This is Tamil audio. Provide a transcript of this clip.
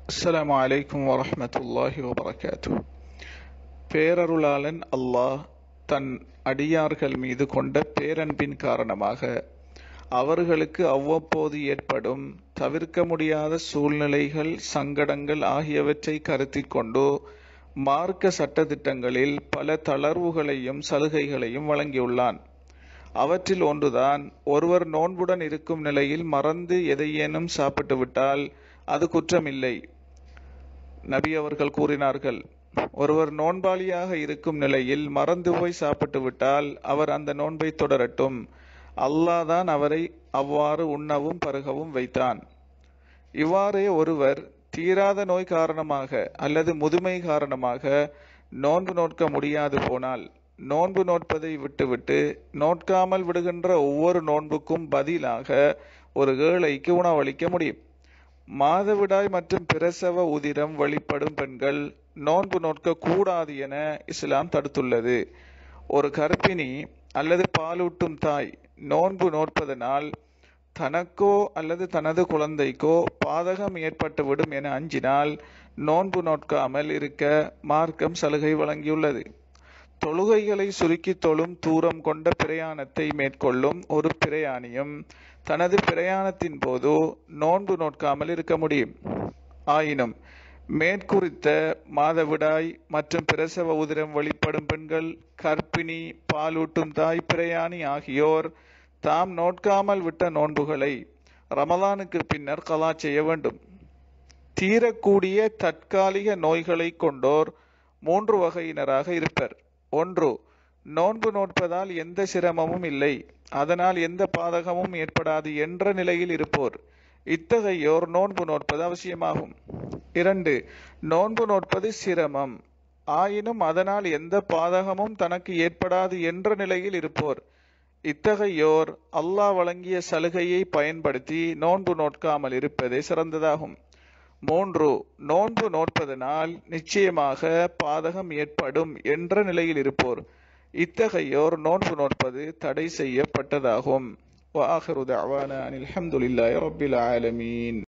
அஸ்ஸலாமு அலைக்கும் வரஹ்மத்துல்லாஹி வபரகாத்து பேரருளாளன் அல்லாஹ் தன் அடியார்கள் மீது கொண்ட பேரன்பின் காரணமாக அவர்களுக்கு அவ்வப்போது ஏற்படும் தவிர்க்க முடியாத சூழ்நிலைகள் சங்கடங்கள் ஆகியவற்றை கருத்தில் கொண்டு மார்க்க சட்டதிட்டங்களில் பல தளர்வுகளையும் சலுகைகளையும் வழங்கியுள்ளான் அவற்றில் ஒன்றுதான் ஒருவர் நோன்புடன் இருக்கும் நிலையில் மறந்து எதையேனும் சாப்பிட்டு விட்டால் அது குற்றமில்லை நபி அவர்கள் கூறினார்கள் ஒருவர் நோன்பாளியாக இருக்கும் நிலையில் மறந்து போய் சாப்பிட்டு விட்டால் அவர் அந்த நோன்பை தொடரட்டும் அல்லாஹ் தான் அவரை அவ்வாறு உண்ணவும் பருகவும் வைத்தான் இவ்வாறே ஒருவர் தீராத நோய் காரணமாக அல்லது முதுமை காரணமாக நோன்பு நோட்க முடியாது போனால் நோன்பு நோட்பதை விட்டுவிட்டு நோட்காமல் விடுகின்ற ஒவ்வொரு நோன்புக்கும் பதிலாக ஒரு ஏழைக்கு உணவளிக்க முடியும் மாதவிடாய் மற்றும் பிரசவ உதிரம் வழிபடும் பெண்கள் நோன்பு நோட்க கூடாது என இஸ்லாம் தடுத்துள்ளது ஒரு கர்ப்பிணி அல்லது பாலூட்டும் தாய் நோன்பு நோட்பதனால் தனக்கோ அல்லது தனது குழந்தைக்கோ பாதகம் ஏற்பட்டுவிடும் என அஞ்சினால் நோன்பு நோட்காமல் இருக்க மார்க்கம் சலுகை வழங்கியுள்ளது தொழுகைகளை சுருக்கி தொழும் தூரம் கொண்ட பிரயாணத்தை மேற்கொள்ளும் ஒரு பிரயாணியும் தனது பிரயாணத்தின் போது நோன்பு நோட்காமல் இருக்க முடியும் ஆயினும் மேற்குறித்த மாதவிடாய் மற்றும் பிரசவ உதிரம் வழிபடும் பெண்கள் கர்ப்பிணி பாலூட்டும் தாய் பிரயாணி ஆகியோர் தாம் நோட்காமல் விட்ட நோன்புகளை ரமலானுக்கு பின்னர் கலா செய்ய வேண்டும் தீரக்கூடிய தற்காலிக நோய்களை கொண்டோர் மூன்று வகையினராக இருப்பர் ஒன்று நோன்பு நோட்பதால் எந்த சிரமமும் இல்லை அதனால் எந்த பாதகமும் ஏற்படாது என்ற நிலையில் இருப்போர் இத்தகையோர் நோன்பு நோட்பது அவசியமாகும் இரண்டு நோன்பு நோட்பது சிரமம் ஆயினும் அதனால் எந்த பாதகமும் தனக்கு ஏற்படாது என்ற நிலையில் இருப்போர் இத்தகையோர் அல்லாஹ் வழங்கிய சலுகையை பயன்படுத்தி நோன்பு நோட்காமல் இருப்பதே சிறந்ததாகும் மூன்று நோன்பு நோட்பதனால் நிச்சயமாக பாதகம் ஏற்படும் என்ற நிலையில் இருப்போர் இத்தகையோர் நோன்பு நோட்பது தடை செய்யப்பட்டதாகும் وآخر دعوانا أن الحمد لله رب العالمين